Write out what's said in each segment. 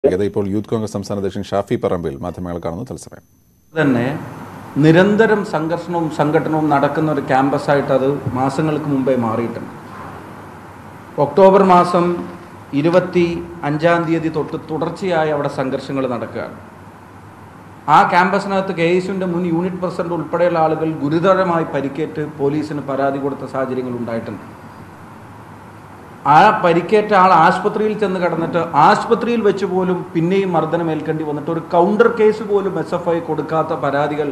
ഇത് ഇപ്പോൾ യൂത്ത് കോൺഗ്രസ് സംസ്ഥാന അധ്യക്ഷൻ ഷാഫി പറമ്പിൽ മാധ്യമങ്ങളെ കാണുന്നു തത്സമയം തന്നെ നിരന്തരം സംഘർഷണവും സംഘടനവും നടക്കുന്ന ഒരു ക്യാമ്പസായിട്ട് അത് മാസങ്ങൾക്ക് മുമ്പേ മാറിയിട്ടുണ്ട് ഒക്ടോബർ മാസം ഇരുപത്തി അഞ്ചാം തീയതി തൊട്ട് തുടർച്ചയായി അവിടെ സംഘർഷങ്ങൾ നടക്കുകയാണ് ആ ക്യാമ്പസിനകത്ത് കെ എസുവിൻ്റെ മുൻ യൂണിറ്റ് പ്രസിഡന്റ് ഉൾപ്പെടെയുള്ള ആളുകൾ ഗുരുതരമായി പരിക്കേറ്റ് പോലീസിന് പരാതി കൊടുത്ത സാഹചര്യങ്ങൾ ഉണ്ടായിട്ടുണ്ട് ആ പരിക്കേറ്റ ആൾ ആശുപത്രിയിൽ ചെന്ന് കിടന്നിട്ട് ആശുപത്രിയിൽ വെച്ച് പോലും പിന്നെയും മർദ്ദനം ഏൽക്കേണ്ടി വന്നിട്ട് ഒരു കൗണ്ടർ കേസ് പോലും എസ് എഫ് ഐ കൊടുക്കാത്ത പരാതികൾ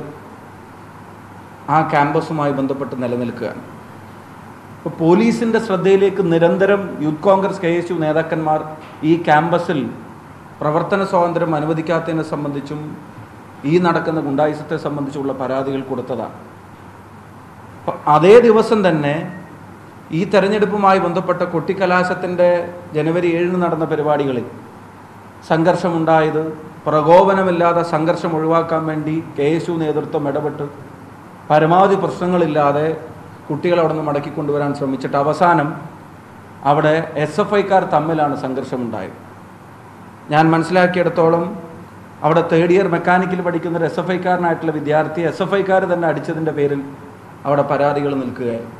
ആ ക്യാമ്പസുമായി ബന്ധപ്പെട്ട് നിലനിൽക്കുകയാണ് ഇപ്പോൾ പോലീസിൻ്റെ ശ്രദ്ധയിലേക്ക് നിരന്തരം youth Congress K S U നേതാക്കന്മാർ ഈ ക്യാമ്പസിൽ പ്രവർത്തന സ്വാതന്ത്ര്യം അനുവദിക്കാത്തതിനെ സംബന്ധിച്ചും ഈ നടക്കുന്ന ഗുണ്ടായുസത്തെ സംബന്ധിച്ചുള്ള പരാതികൾ കൊടുത്തതാണ് അപ്പൊ അതേ ദിവസം തന്നെ ഈ തെരഞ്ഞെടുപ്പുമായി ബന്ധപ്പെട്ട കൊട്ടിക്കലാശത്തിൻ്റെ ജനുവരി ഏഴിന് നടന്ന പരിപാടികളിൽ സംഘർഷമുണ്ടായത് പ്രകോപനമില്ലാതെ സംഘർഷം ഒഴിവാക്കാൻ വേണ്ടി കെ എസ് യു നേതൃത്വം ഇടപെട്ട് പരമാവധി പ്രശ്നങ്ങളില്ലാതെ കുട്ടികളെ അവിടെ നിന്ന് മടക്കി കൊണ്ടുവരാൻ ശ്രമിച്ചിട്ട് അവസാനം അവിടെ എസ് എഫ് ഐക്കാർ തമ്മിലാണ് സംഘർഷമുണ്ടായത് ഞാൻ മനസ്സിലാക്കിയിടത്തോളം അവിടെ തേർഡ് ഇയർ മെക്കാനിക്കൽ പഠിക്കുന്ന ഒരു എസ് എഫ് ഐക്കാരനായിട്ടുള്ള വിദ്യാർത്ഥി എസ് എഫ് ഐക്കാർ തന്നെ അടിച്ചതിൻ്റെ പേരിൽ അവിടെ പരാതികൾ നിൽക്കുകയായിരുന്നു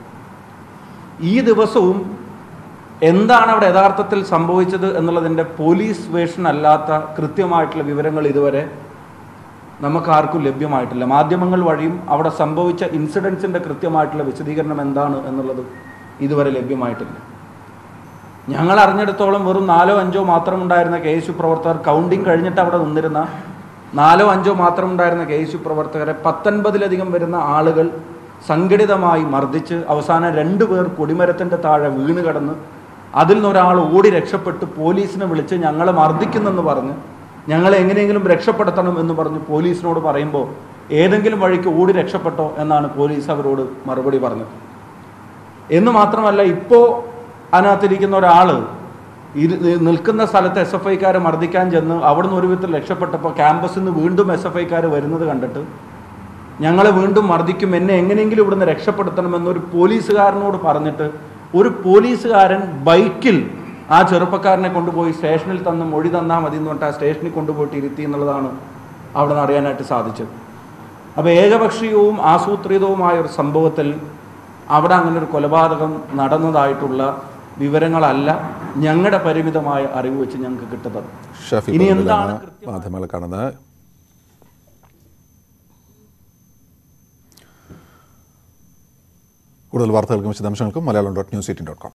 ഈ ദിവസവും എന്താണ് അവിടെ യഥാർത്ഥത്തിൽ സംഭവിച്ചത് എന്നുള്ളതിൻ്റെ പോലീസ് വേഷൻ അല്ലാത്ത കൃത്യമായിട്ടുള്ള വിവരങ്ങൾ ഇതുവരെ നമുക്ക് ആർക്കും ലഭ്യമായിട്ടില്ല മാധ്യമങ്ങൾ വഴിയും അവിടെ സംഭവിച്ച ഇൻസിഡൻസിൻ്റെ കൃത്യമായിട്ടുള്ള വിശദീകരണം എന്താണ് എന്നുള്ളത് ഇതുവരെ ലഭ്യമായിട്ടില്ല ഞങ്ങൾ അറിഞ്ഞിടത്തോളം വെറും നാലോ അഞ്ചോ മാത്രം ഉണ്ടായിരുന്ന കെ എസ് യു പ്രവർത്തകർ കൗണ്ടിങ് കഴിഞ്ഞിട്ട് അവിടെ നിന്നിരുന്ന നാലോ അഞ്ചോ മാത്രം ഉണ്ടായിരുന്ന കെ എസ് യു പ്രവർത്തകരെ പത്തൊൻപതിലധികം വരുന്ന ആളുകൾ സംഘടിതമായി മർദ്ദിച്ച് അവസാനം രണ്ടു പേർ കൊടിമരത്തിൻ്റെ താഴെ വീണ് കിടന്ന് അതിൽ നിന്നൊരാൾ ഓടി രക്ഷപ്പെട്ട് പോലീസിനെ വിളിച്ച് ഞങ്ങളെ മർദ്ദിക്കുന്നെന്ന് പറഞ്ഞ് ഞങ്ങളെ എങ്ങനെയെങ്കിലും രക്ഷപ്പെടുത്തണം എന്ന് പറഞ്ഞ് പോലീസിനോട് പറയുമ്പോൾ ഏതെങ്കിലും വഴിക്ക് ഓടി രക്ഷപ്പെട്ടോ എന്നാണ് പോലീസ് അവരോട് മറുപടി പറഞ്ഞത് എന്ന് മാത്രമല്ല ഇപ്പോൾ അതിനകത്തിരിക്കുന്ന ഒരാൾ ഇത് നിൽക്കുന്ന സ്ഥലത്ത് എസ് എഫ് ഐക്കാരെ മർദ്ദിക്കാൻ ചെന്ന് അവിടുന്ന് ഒരു വിധത്തിൽ രക്ഷപ്പെട്ടപ്പോൾ ക്യാമ്പസിൽ നിന്ന് വീണ്ടും എസ് എഫ് ഐക്കാർ വരുന്നത് കണ്ടിട്ട് ഞങ്ങളെ വീണ്ടും മർദ്ദിക്കും എന്നെ എങ്ങനെയെങ്കിലും ഇവിടുന്ന് രക്ഷപ്പെടുത്തണമെന്നൊരു പോലീസുകാരനോട് പറഞ്ഞിട്ട് ഒരു പോലീസുകാരൻ ബൈക്കിൽ ആ ചെറുപ്പക്കാരനെ കൊണ്ടുപോയി സ്റ്റേഷനിൽ തന്ന് മൊഴി തന്നാൽ മതി എന്ന് പറഞ്ഞിട്ട് ആ സ്റ്റേഷനിൽ കൊണ്ടുപോയിട്ട് ഇരുത്തി എന്നുള്ളതാണ് അവിടെ നിന്ന് അറിയാനായിട്ട് സാധിച്ചത് അപ്പോൾ ഏകപക്ഷീയവും ആസൂത്രിതവുമായ ഒരു സംഭവത്തിൽ അവിടെ അങ്ങനെ ഒരു കൊലപാതകം നടന്നതായിട്ടുള്ള വിവരങ്ങളല്ല ഞങ്ങളുടെ പരിമിതമായ അറിവ് വെച്ച് ഞങ്ങൾക്ക് കിട്ടുന്നത് ഷാഫി ഇനി പറമ്പിലാണ് എന്താണ് കൃത്യമായി- മാധ്യമങ്ങളെ കാണുന്നത് കൂടുതൽ വാർത്തകൾക്കും വിശദാംശങ്ങൾക്കും Malayalam dot news eighteen dot com